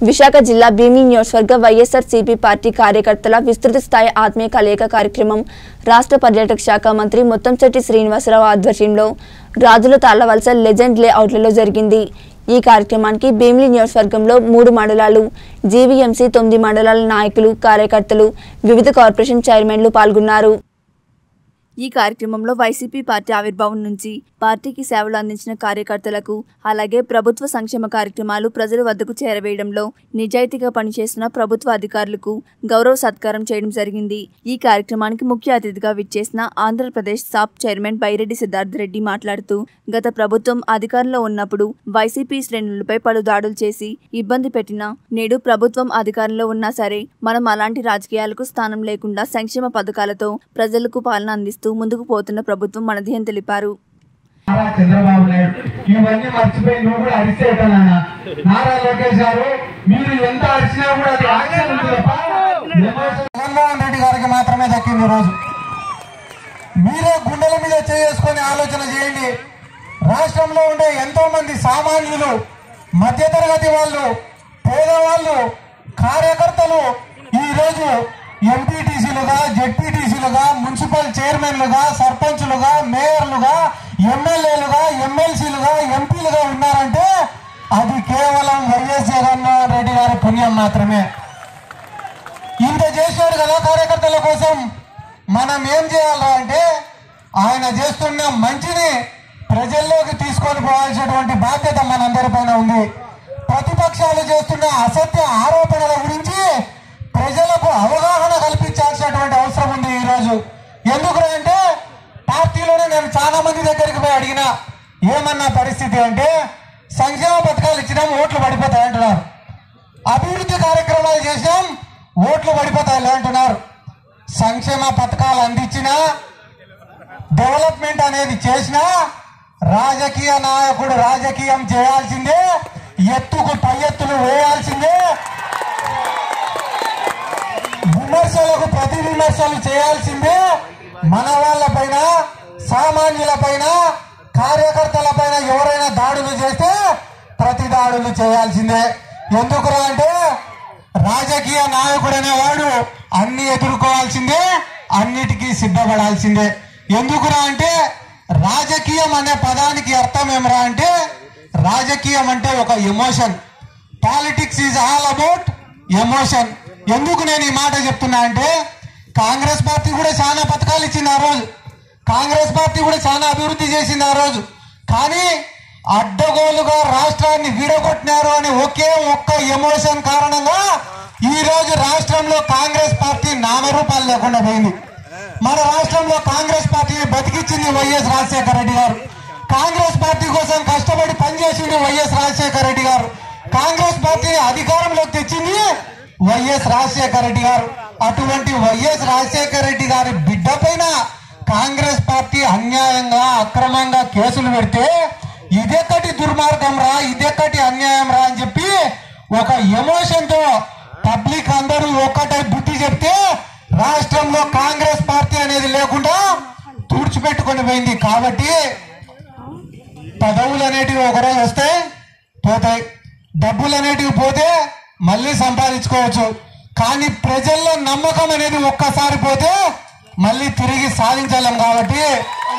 విశాఖ జిల్లా భీమిలి నియోజకవర్గ YSR CP party కార్యకర్తల విస్తృత స్థాయి ఆత్మీయ కలయిక కార్యక్రమం రాష్ట్ర పర్యాటక శాఖ మంత్రి ముత్తంశెట్టి శ్రీనివాసరావు ఆధ్వర్యంలో రాజుల తాళ్లవలస లెజెండ్ లేఅవుట్లలో జరిగింది ఈ కార్యక్రమానికి భీమిలి నియోజకవర్గంలో మూడు మండలాలు జీవీఎంసీ తొమ్మిది మండలాల నాయకులు కార్యకర్తలు వివిధ కార్పొరేషన్ చైర్మన్లు పాల్గొన్నారు ఈ కార్యక్రమంలో వైసీపీ పార్టీ ఆవిర్భావం నుంచి పార్టీకి సేవలు అందించిన కార్యకర్తలకు అలాగే ప్రభుత్వ సంక్షేమ కార్యక్రమాలు ప్రజల వద్దకు చేరవేయడంలో నిజాయితీగా పనిచేసిన ప్రభుత్వ అధికారులకు గౌరవ సత్కారం చేయడం జరిగింది ఈ కార్యక్రమానికి ముఖ్య అతిథిగా విచ్చేసిన ఆంధ్రప్రదేశ్ సాప్ చైర్మన్ బైరెడ్డి సిద్ధార్థ రెడ్డి మాట్లాడుతూ గత ప్రభుత్వం అధికారంలో ఉన్నప్పుడు వైసీపీ శ్రేణులపై పలు దాడులు చేసి ఇబ్బంది పెట్టినా నేడు ప్రభుత్వం అధికారంలో ఉన్నా సరే మనం అలాంటి రాజకీయాలకు స్థానం లేకుండా సంక్షేమ పథకాలతో ప్రజలకు పాలన అందిస్తూ ముందుకు పోతున్న ప్రభుత్వం మనది అని తెలిపారు నారా చంద్రబాబు నాయుడు ఇవన్నీ మర్చిపోయి నువ్వు కూడా అరిసేటనా నారా లోకేష్ గారు మీరు ఎంత అరిచినా కూడా అది యాక్షన్ ఉంది తప్ప ఎమోషన్ జగన్మోహన్ రెడ్డి గారికి మాత్రమే దక్కింది ఈ రోజు మీరే గుండెల మీద చేసుకొని ఆలోచన చేయండి రాష్ట్రంలో ఉండే ఎంతో మంది సామాన్యులు మధ్యతరగతి వాళ్ళు పేదవాళ్ళు కార్యకర్తలు ఈ రోజు ఎంపీటీసీలుగా జెడ్పీటీసీలుగా మున్సిపల్ చైర్మన్లుగా సర్పంచులుగా మేయర్లుగా ఎమ్మెల్యేలుగా ఎమ్మెల్సీలుగా ఎంపీలుగా ఉన్నారంటే అది కేవలం వైఎస్ జగన్మోహన్ రెడ్డి గారి పుణ్యం మాత్రమే ఇంత చేశాడు కదా కార్యకర్తల కోసం మనం ఏం చేయాలి అంటే ఆయన చేస్తున్న మంచిని ప్రజల్లోకి తీసుకొని పోవాల్సినటువంటి బాధ్యత మనందరిపైన ఉంది ప్రతిపక్షాలు చేస్తున్న అసత్య ఆరోపణల గురించి ప్రజలకు అవగాహన కల్పించాల్సినటువంటి అవసరం ఉంది ఈ రోజు ఎందుకు అంటే పార్టీలోనే నేను చాలా మంది దగ్గరికి పోయి అడిగినా ఏమన్నా పరిస్థితి అంటే సంక్షేమ పథకాలు ఇచ్చినాం ఓట్లు పడిపోతాయి అంటున్నారు అభివృద్ధి కార్యక్రమాలు చేసాం ఓట్లు పడిపోతాయి అంటున్నారు సంక్షేమ పథకాలు అందించినా డెవలప్మెంట్ అనేది చేసినా రాజకీయ నాయకుడు రాజకీయం చేయాల్సిందే ఎత్తుకు పై ఎత్తులు వేయాల్సిందే విమర్శలకు ప్రతి విమర్శలు చేయాల్సిందే మన వాళ్ళ పైన సామాన్యుల పైన కార్యకర్తల పైన ఎవరైనా దాడులు చేస్తే ప్రతి దాడులు చేయాల్సిందే ఎందుకురా అంటే రాజకీయ నాయకుడు అనేవాడు అన్ని ఎదుర్కోవాల్సిందే అన్నిటికీ సిద్ధపడాల్సిందే ఎందుకురా అంటే రాజకీయం అనే పదానికి అర్థం ఏమరా అంటే రాజకీయం అంటే ఒక emotion politics is all about emotion ఎందుకు నేను ఈ మాట చెప్తున్నా అంటే కాంగ్రెస్ పార్టీ కూడా చాలా పథకాలు ఇచ్చింది ఆ రోజు కాంగ్రెస్ పార్టీ కూడా చాలా అభివృద్ధి చేసింది ఆ రోజు కానీ అడ్డగోలుగా రాష్ట్రాన్ని విడగొట్టినారు అనే ఒకే ఒక్క ఎమోషన్ కారణంగా ఈ రోజు రాష్ట్రంలో కాంగ్రెస్ పార్టీ నామరూపాలు లేకుండా పోయింది మన రాష్ట్రంలో కాంగ్రెస్ పార్టీని బతికించింది వైఎస్ రాజశేఖర రెడ్డి గారు కాంగ్రెస్ పార్టీ కోసం కష్టపడి పనిచేసింది వైఎస్ రాజశేఖర రెడ్డి గారు కాంగ్రెస్ పార్టీని అధికారంలోకి తెచ్చింది వైఎస్ రాజశేఖర రెడ్డి గారు అటువంటి వైఎస్ రాజశేఖర రెడ్డి గారి బిడ్డ పైన కాంగ్రెస్ పార్టీ అన్యాయంగా అక్రమంగా కేసులు పెడితే ఇదెక్కటి దుర్మార్గం రా ఇదెక్కటి అన్యాయం రా అని చెప్పి ఒక ఎమోషన్ తో పబ్లిక్ అందరూ ఒక్కటై బుద్ధి చెప్తే రాష్ట్రంలో కాంగ్రెస్ పార్టీ అనేది లేకుండా తుడిచిపెట్టుకొని పోయింది కాబట్టి పదవులు అనేటివి ఒకరోజు వస్తాయి పోతాయి డబ్బులు అనేటివి పోతే మళ్ళీ సంపాదించుకోవచ్చు కానీ ప్రజల్లో నమ్మకం అనేది ఒక్కసారి పోతే మళ్ళీ తిరిగి సాధించలేం కాబట్టి